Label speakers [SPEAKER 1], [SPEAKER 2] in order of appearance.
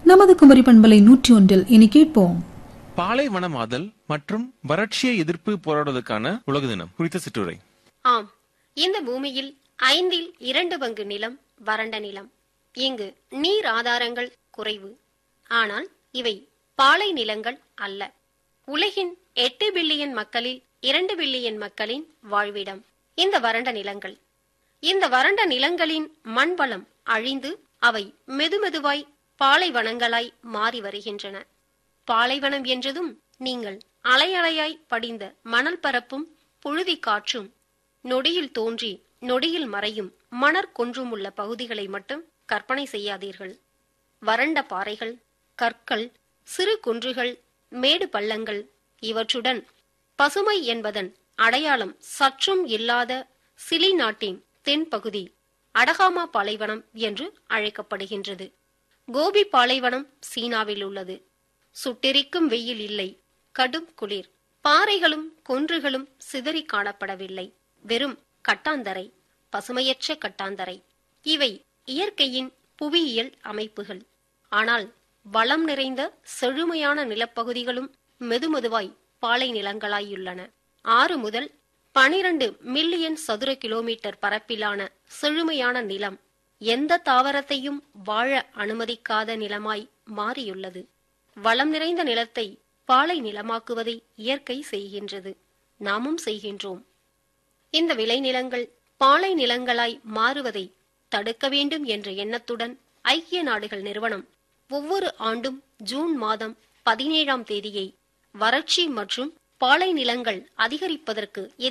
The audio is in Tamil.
[SPEAKER 1] நமது குமரி பண்பலை நூற்றி ஒன்றில் இனி கேட்போம்
[SPEAKER 2] பாலைவனமாதல் மற்றும் வறட்சியை எதிர்ப்பு போராடுவதற்கான உலக தினம் குறித்த சிற்றுரை
[SPEAKER 3] ஆம் இந்த பூமியில் ஐந்தில் இரண்டு பங்கு நிலம் வறண்ட நிலம் இங்கு நீர் ஆதாரங்கள் குறைவு ஆனால் இவை பாலை நிலங்கள் அல்ல உலகின் எட்டு பில்லியன் மக்களில் இரண்டு பில்லியன் மக்களின் வாழ்விடம் இந்த வறண்ட நிலங்கள் இந்த வறண்ட நிலங்களின் மண்வளம் அழிந்து அவை மெதுமெதுவாய் பாலைவனங்களாய் மாறி வருகின்றன பாலைவனம் என்றதும் நீங்கள் அலையலையாய் படிந்த மணல் பரப்பும் புழுதி காற்றும் நொடியில் தோன்றி நொடியில் மறையும் மணற் கொன்றும் உள்ள பகுதிகளை மட்டும் கற்பனை செய்யாதீர்கள் வறண்ட பாறைகள் கற்கள் சிறு குன்றுகள் மேடு பள்ளங்கள் இவற்றுடன் பசுமை என்பதன் அடையாளம் சற்றும் இல்லாத சிலி நாட்டின் தென்பகுதி அடகாமா பாலைவனம் என்று அழைக்கப்படுகின்றது கோபி பாலைவனம் சீனாவில் உள்ளது சுட்டெரிக்கும் வெயில் இல்லை கடும் குளிர் பாறைகளும் குன்றுகளும் சிதறி காணப்படவில்லை வெறும் கட்டாந்தரை பசுமையற்ற கட்டாந்தரை இவை இயற்கையின் புவியியல் அமைப்புகள் ஆனால் வளம் நிறைந்த செழுமையான நிலப்பகுதிகளும் மெதுமெதுவாய் பாலை நிலங்களாயுள்ளன ஆறு முதல் பனிரண்டு மில்லியன் சதுர கிலோமீட்டர் பரப்பிலான செழுமையான நிலம் எந்த தாவரத்தையும் வாழ அனுமதிக்காத நிலமாய் மாறியுள்ளது வளம் நிறைந்த நிலத்தை பாலை நிலமாக்குவதை இயற்கை செய்கின்றது நாமும் செய்கின்றோம் இந்த விளைநிலங்கள் பாலை நிலங்களாய் மாறுவதை தடுக்க வேண்டும் என்ற எண்ணத்துடன் ஐக்கிய நாடுகள் நிறுவனம் ஒவ்வொரு ஆண்டும் ஜூன் மாதம் பதினேழாம் தேதியை வறட்சி மற்றும் பாலை நிலங்கள் அதிகரிப்பதற்கு